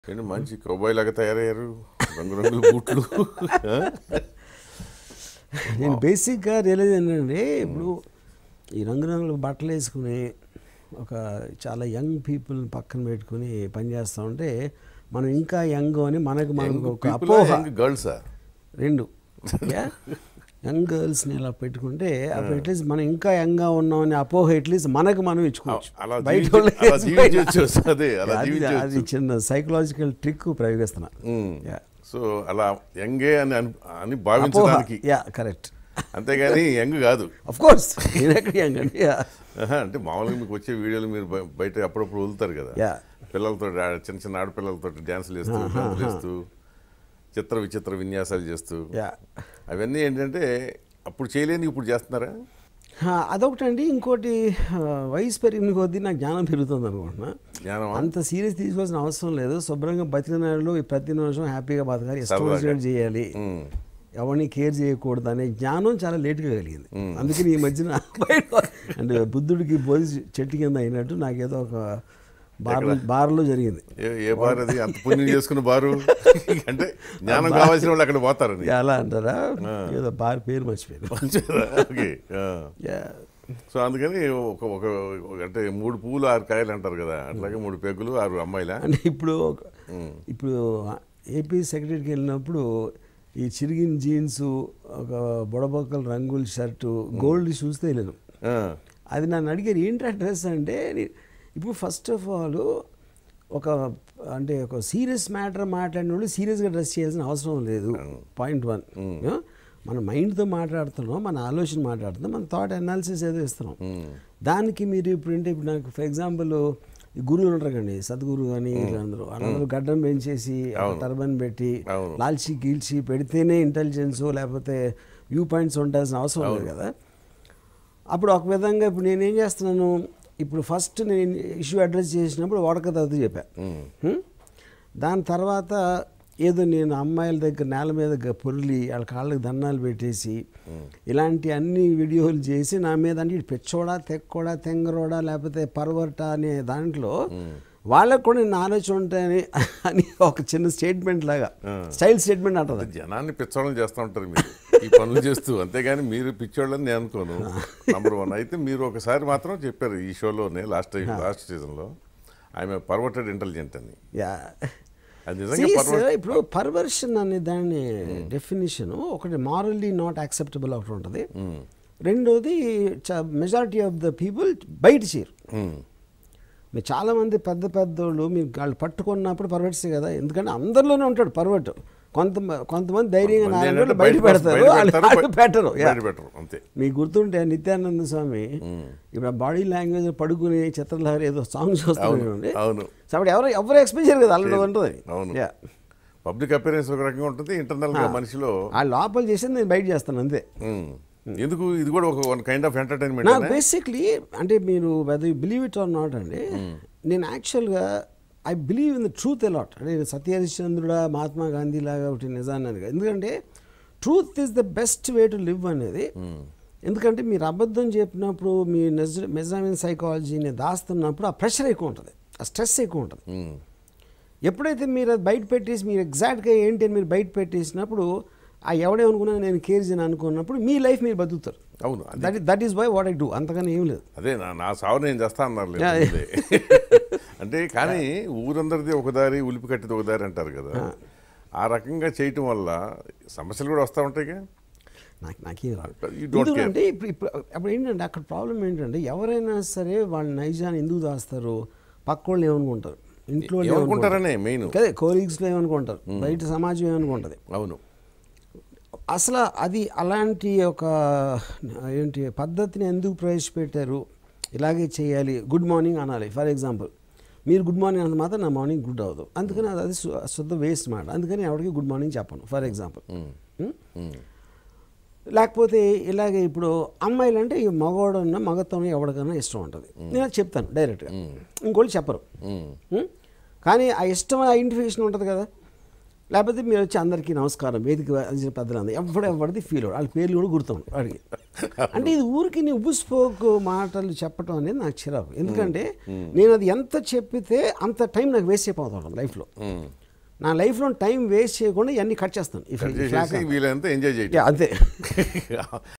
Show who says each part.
Speaker 1: ఏంటి మంచి కౌబాయ్ లాగా తయారయ్యారు రంగురంగుల బూట్లు ఆ?
Speaker 2: నేను బేసిక్గా రియలైజ్ ఏంటంటే ఇప్పుడు ఈ రంగురంగుల బట్టలు వేసుకుని ఒక చాలా యంగ్ పీపుల్ పక్కన పెట్టుకుని పనిచేస్తూ ఉంటే మనం ఇంకా యంగ్ అని మనకు మనకు ఒక
Speaker 1: People
Speaker 2: అపోహ
Speaker 1: young girls ఆ?
Speaker 2: రెండు యంగ్ గర్ల్స్ని ఇలా పెట్టుకుంటే అప్పుడు అట్లీస్ట్ మనం ఇంకా యంగ్గా ఉన్నాం అనే అపోహ అట్లీస్ట్ మనకు మనం ఇచ్చుకోవచ్చు
Speaker 1: అలా
Speaker 2: బయట
Speaker 1: జీవించ-
Speaker 2: వాళ్ళకి
Speaker 1: అలా జీవించవచ్చు అదే అలా
Speaker 2: అది- అది
Speaker 1: జీవించవచ్చు
Speaker 2: చిన్న సైకలాజికల్ ట్రిక్ ప్రయోగిస్తున్నా
Speaker 1: ఉమ్.
Speaker 2: Yeah.
Speaker 1: సో అలా యంగే అని అను- అని
Speaker 2: అపోహ
Speaker 1: భావించడానికి
Speaker 2: యా కరెక్ట్
Speaker 1: అంతేగాని యంగ్ కాదు
Speaker 2: అఫ్ కోర్స్ నేను ఎక్కడ యంగ్ అండి Yeah.
Speaker 1: ఆహా, అంటే మామూలుగా మీకు వచ్చే వీడియోలు మీరు బయ- బయట అప్పుడప్పుడు వదులుతారు కదా
Speaker 2: Yeah.
Speaker 1: పిల్లలతో ఆ- చిన్న చిన్న ఆడపిల్లలతో డ్యాన్సులు వేస్తూ డాన్సులు వేస్తూ చిత్ర విచిత్ర విన్యాసాలు చేస్తూ
Speaker 2: Yeah.
Speaker 1: అవన్నీ ఏంటంటే అప్పుడు చేయలేని ఇప్పుడు చేస్తున్నారా
Speaker 2: ఆ, అదొకటండి ఇంకోటి ఆ, వయసు పెరిగిన కొద్దీ నాకు జ్ఞానం పెరుగుతుంది అనుకుంటున్నా
Speaker 1: జ్ఞానమా?
Speaker 2: అంత సీరియస్ తీసుకోవాల్సిన అవసరం లేదు శుభ్రంగా బతికిన నాళ్ళు ఈ ప్రతి నిమిషం హ్యాపీగా బతకాలి ఇష్టం
Speaker 1: సరదాగా.
Speaker 2: వచ్చినట్టు చేయాలి
Speaker 1: ఉమ్.
Speaker 2: ఎవరిని కేర్ చేయకూడదు అనే జ్ఞానం చాలా లేట్గా కలిగింది అందుకని ఈ మధ్యన బయట అంటే బుద్ధుడికి బోధి చెట్టు కింద అయినట్టు నాకేదో ఒక బార్ బార్లో జరిగింది
Speaker 1: ఏ ఏ బారు అది అంత పుణ్యం చేసుకున్న బారు అంటే జ్ఞానం కావాల్సిన వాళ్ళు అక్కడ పోతారని
Speaker 2: ఎలా అంటారా ఏదో బార్ పేరు మర్చిపోయాను
Speaker 1: ఓకే ఆ.
Speaker 2: Yeah.
Speaker 1: సో అందుకని ఒక ఒక ఒక- అంటే మూడు పువ్వులు ఆరు కాయలు అంటారు కదా అట్లాగే మూడు పెగ్గులు ఆరు అమ్మాయిలా
Speaker 2: అంటే ఇప్పుడు ఒక- ఇప్పుడు ఏపీ సెక్రటరీకి వెళ్ళినప్పుడు ఈ చిరిగిన జీన్స్ ఒక బుడబొక్కల రంగుల షర్టు గోల్డ్ చూస్తే వెళ్ళాను
Speaker 1: ఆ.
Speaker 2: అది నన్ను అడిగారు ఏంటి డ్రెస్ అంటే నే- ఇప్పుడు ఫస్ట్ ఆఫ్ ఆల్ ఒక అంటే ఒక సీరియస్ మ్యాటర్ మాట్లాడిన వాళ్ళు సీరియస్గా డ్రెస్ చేయాల్సిన అవసరం లేదు పాయింట్ వన్ మన మైండ్తో మాట్లాడుతున్నాం మన ఆలోచన మాట్లాడుతున్నాం మన థాట్ అనాలిసిస్ ఏదో ఇస్తున్నాం దానికి మీరు ఇప్పుడు అంటే ఇప్పుడు నాకు ఫర్ ఎగ్జాంపుల్ ఈ గురువులు ఉంటారు కండి సద్గురు అని వీళ్ళందరూ వాళ్ళందరూ గడ్డం పెంచేసి టర్బన్ పెట్టి
Speaker 1: అవును.
Speaker 2: లాల్చి గీల్చి పెడితేనే ఇంటెలిజెన్స్ లేకపోతే వ్యూ పాయింట్స్ ఉండాల్సిన అవసరం లేదు కదా అప్పుడు ఒక విధంగా ఇప్పుడు నేనేం చేస్తున్నాను ఇప్పుడు ఫస్ట్ నేను ఇష్యూ అడ్రస్ చేసినప్పుడు వడక తగ్గుతూ చెప్పా హ్మ్? దాని తర్వాత ఏదో నేను అమ్మాయిల దగ్గర నేల మీద గ- పొర్లి వాళ్ళ కాళ్ళకి దండాలు పెట్టేసి ఇలాంటి అన్ని వీడియోలు చేసి నా మీద అంటే ఇటు పెచ్చోడా తెక్కోడా తెంగరోడా లేకపోతే పర్వర్ట అనే దాంట్లో వాళ్ళకు కూడా నేను ఆలోచన ఉంటాయని అని ఒక చిన్న స్టేట్మెంట్ లాగా స్టైల్ స్టేట్మెంట్ అంటుంది
Speaker 1: జనాన్ని పిచ్చోళ్ళని చేస్తూ ఉంటారు మీరు ఈ పనులు చేస్తూ అంతేగాని మీరు పిచ్చోళ్ళని నేను అనుకోను నంబర్ వన్ అయితే మీరు ఒకసారి మాత్రం చెప్పారు ఈ షోలోనే లాస్ట్ టైం లాస్ట్ సీజన్లో ఆమె పర్వర్టెడ్ ఇంటెలిజెంట్ అని
Speaker 2: యా
Speaker 1: అది
Speaker 2: See,
Speaker 1: నిజంగా
Speaker 2: sir,
Speaker 1: పర్వర్టెడ్
Speaker 2: ఇప్పుడు పర్వర్షన్ అనే దాని డెఫినేషన్ ఒకటి మారల్లీ నాట్ యాక్సెప్టబుల్ ఒకటి ఉంటుంది రెండోది మెజారిటీ ఆఫ్ ద పీపుల్ బయట చేయరు మీరు చాలామంది పెద్ద పెద్దోళ్ళు మీరు వాళ్ళు పట్టుకున్నప్పుడు పర్వర్ట్సే కదా ఎందుకంటే అందరిలోనే ఉంటాడు పర్వర్ట్ కొంత కొంతమంది ధైర్యంగా నాలుగు రోజులు బయట పెడతారు వాళ్ళు వాళ్ళు పెట్టరు Yeah.
Speaker 1: బయట పెట్టరు అంతే
Speaker 2: మీకు గుర్తుంటే నిత్యానంద స్వామి ఇప్పుడు ఆ బాడీ లాంగ్వేజ్ పడుకుని చిత్రలహరి ఏదో సాంగ్స్ వస్తున్నాయి
Speaker 1: అవును
Speaker 2: సో అప్పుడు ఎవరు ఎవరు ఎక్స్పెక్ట్ చేయరు కదా అల్లడం ఉంటుంది
Speaker 1: అవును
Speaker 2: Yeah.
Speaker 1: పబ్లిక్ అపీరెన్స్ ఒక రకంగా ఉంటుంది ఇంటర్నల్ గా మనిషిలో
Speaker 2: ఆ లోపల చేసింది నేను బయట చేస్తాను అంతే
Speaker 1: ఉమ్. ఎందుకు ఇది కూడా ఒక వన్ కైండ్ ఆఫ్ ఎంటర్టైన్మెంట్
Speaker 2: నాకు బేసిక్లీ అంటే మీరు whether you believe it or not అండి నేను యాక్చువల్గా I believe in the truth ఎలాట్ అంటే సత్య హరిశ్చంద్రుడా మహాత్మా గాంధీ లాగా ఒకటి నిజాన్ని అని కాదు. ఎందుకంటే truth is the best way to live అనేది ఎందుకంటే మీరు అబద్ధం చెప్పినప్పుడు మీ నిజ మెజామిన్ సైకాలజీని దాస్తున్నప్పుడు ఆ ప్రెషర్ ఎక్కువ ఉంటుంది ఆ స్ట్రెస్ ఎక్కువ ఉంటుంది ఎప్పుడైతే మీరు అది బయట పెట్టేసి మీరు ఎగ్జాక్ట్గా ఏంటి అని మీరు బయట పెట్టేసినప్పుడు ఆ ఎవడేమనుకున్నా నేను కేర్ చేయను అనుకున్నప్పుడు మీ లైఫ్ మీరు బతుకుతారు
Speaker 1: అవును అది
Speaker 2: that that is why what I do అంతకన్నా ఏం లేదు
Speaker 1: అదే నా నా సావు నేను చేస్తా అన్నారు
Speaker 2: Yeah,
Speaker 1: ముందే. అంటే కానీ ఊరందరిది ఒక దారి ఉలిపి కట్టిది ఒక దారి అంటారు కదా ఆ రకంగా చేయటం వల్ల సమస్యలు కూడా వస్తూ ఉంటాయిగా
Speaker 2: నాకు నాకేం రాదు
Speaker 1: You don't care.
Speaker 2: ఎందుకంటే ఇప్పుడు ఇప్పుడు అప్పుడు ఏంటంటే అక్కడ ప్రాబ్లం ఏంటంటే ఎవరైనా సరే వాళ్ళ నైజాన్ని ఎందుకు దాస్తారు పక్క వాళ్ళు ఏమనుకుంటారు ఇంట్లో వాళ్ళు
Speaker 1: ఏమనుకుంటారనే మెయిన్
Speaker 2: కదే కోలీగ్స్లో ఏమనుకుంటారు బయట సమాజం ఏమనుకుంటుంది
Speaker 1: అవును
Speaker 2: అసలు అది అలాంటి ఒక ఏంటి పద్ధతిని ఎందుకు ప్రవేశపెట్టారు ఇలాగే చేయాలి గుడ్ మార్నింగ్ అనాలి ఫర్ ఎగ్జాంపుల్ మీరు గుడ్ మార్నింగ్ అంత మాత్రం నా మార్నింగ్ గుడ్ అవ్వదు అందుకని అది అది శు- శుద్ధ వేస్ట్ మాట అందుకని ఎవరికి గుడ్ మార్నింగ్ చెప్పను ఫర్ ఎగ్జాంపుల్ లేకపోతే ఇలాగే ఇప్పుడు అమ్మాయిలు అంటే ఈ మగవాడు ఉన్న మగత్వం ఎవరికైనా ఇష్టం ఉంటుంది నేను అది చెప్తాను డైరెక్ట్గా ఇంకోళ్ళు చెప్పరు
Speaker 1: ఉమ్.
Speaker 2: ఉం? కానీ ఆ ఇష్టం ఐడెంటిఫికేషన్ ఉంటుంది కదా లేకపోతే మీరు వచ్చి అందరికీ నమస్కారం వేదిక అందించిన పెద్దలందరూ ఎవడు ఎవరిది ఫీల్ వాళ్ళ పేర్లు కూడా గుర్తుంది వాడికి అంటే ఇది ఊరికి నీ ఉబ్బుస్పోకు మాటలు చెప్పడం అనేది నాకు చిరాకు ఎందుకంటే నేను అది ఎంత చెప్పితే అంత టైం నాకు వేస్ట్ అయిపోతాను లైఫ్లో
Speaker 1: ఉమ్.
Speaker 2: నా లైఫ్లో టైం వేస్ట్ చేయకుండా ఇవన్నీ కట్ చేస్తాను ఈ
Speaker 1: కట్
Speaker 2: ఫ్లాగ్
Speaker 1: చేసేసి వీళ్ళంతా ఎంజాయ్ చేయటం
Speaker 2: అంతే